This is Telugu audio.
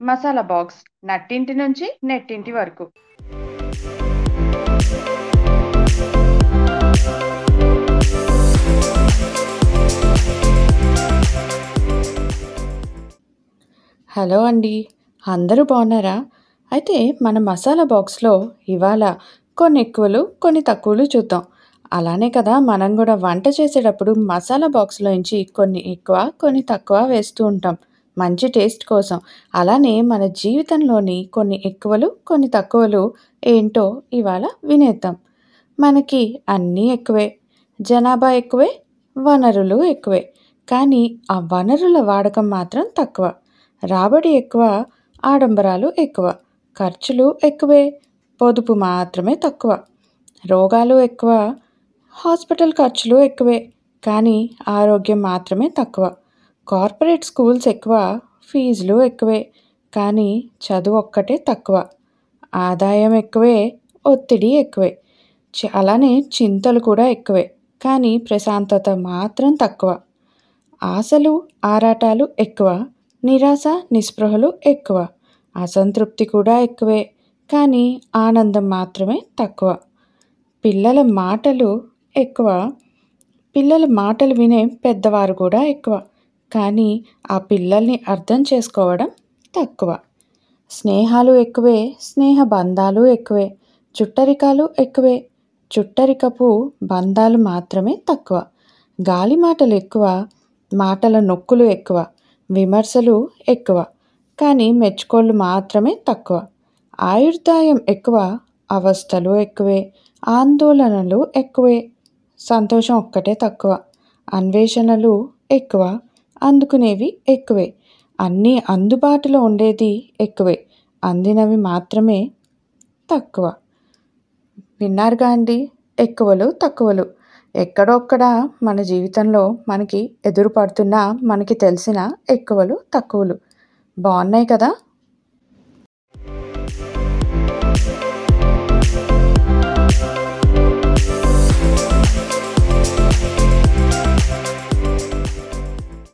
మసాలా బాక్స్ నట్టింటి నుంచి నెట్టింటి వరకు హలో అండి అందరూ బాగున్నారా అయితే మన మసాలా బాక్స్లో ఇవాళ కొన్ని ఎక్కువలు కొన్ని తక్కువలు చూద్దాం అలానే కదా మనం కూడా వంట చేసేటప్పుడు మసాలా బాక్స్లోంచి కొన్ని ఎక్కువ కొన్ని తక్కువ వేస్తూ ఉంటాం మంచి టేస్ట్ కోసం అలానే మన జీవితంలోని కొన్ని ఎక్కువలు కొన్ని తక్కువలు ఏంటో ఇవాళ వినేద్దాం మనకి అన్నీ ఎక్కువే జనాభా ఎక్కువే వనరులు ఎక్కువే కానీ ఆ వనరుల వాడకం మాత్రం తక్కువ రాబడి ఎక్కువ ఆడంబరాలు ఎక్కువ ఖర్చులు ఎక్కువే పొదుపు మాత్రమే తక్కువ రోగాలు ఎక్కువ హాస్పిటల్ ఖర్చులు ఎక్కువే కానీ ఆరోగ్యం మాత్రమే తక్కువ కార్పొరేట్ స్కూల్స్ ఎక్కువ ఫీజులు ఎక్కువే కానీ చదువు ఒక్కటే తక్కువ ఆదాయం ఎక్కువే ఒత్తిడి ఎక్కువే చ- అలానే చింతలు కూడా ఎక్కువే కానీ ప్రశాంతత మాత్రం తక్కువ ఆశలు ఆరాటాలు ఎక్కువ నిరాశ నిస్పృహలు ఎక్కువ అసంతృప్తి కూడా ఎక్కువే కానీ ఆనందం మాత్రమే తక్కువ పిల్లల మాటలు ఎక్కువ పిల్లల మాటలు వినే పెద్దవారు కూడా ఎక్కువ కానీ ఆ పిల్లల్ని అర్థం చేసుకోవడం తక్కువ స్నేహాలు ఎక్కువే స్నేహ బంధాలు ఎక్కువే చుట్టరికాలు ఎక్కువే చుట్టరికపు బంధాలు మాత్రమే తక్కువ గాలి మాటలు ఎక్కువ మాటల నొక్కులు ఎక్కువ విమర్శలు ఎక్కువ కానీ మెచ్చుకోళ్ళు మాత్రమే తక్కువ ఆయుర్దాయం ఎక్కువ అవస్థలు ఎక్కువే ఆందోళనలు ఎక్కువే సంతోషం ఒక్కటే తక్కువ అన్వేషణలు ఎక్కువ అందుకునేవి ఎక్కువే అన్నీ అందుబాటులో ఉండేది ఎక్కువే అందినవి మాత్రమే తక్కువ విన్నారుగా అండి ఎక్కువలు తక్కువలు ఎక్కడొక్కడ మన జీవితంలో మనకి ఎదురుపడుతున్న మనకి తెలిసిన ఎక్కువలు తక్కువలు బాగున్నాయి కదా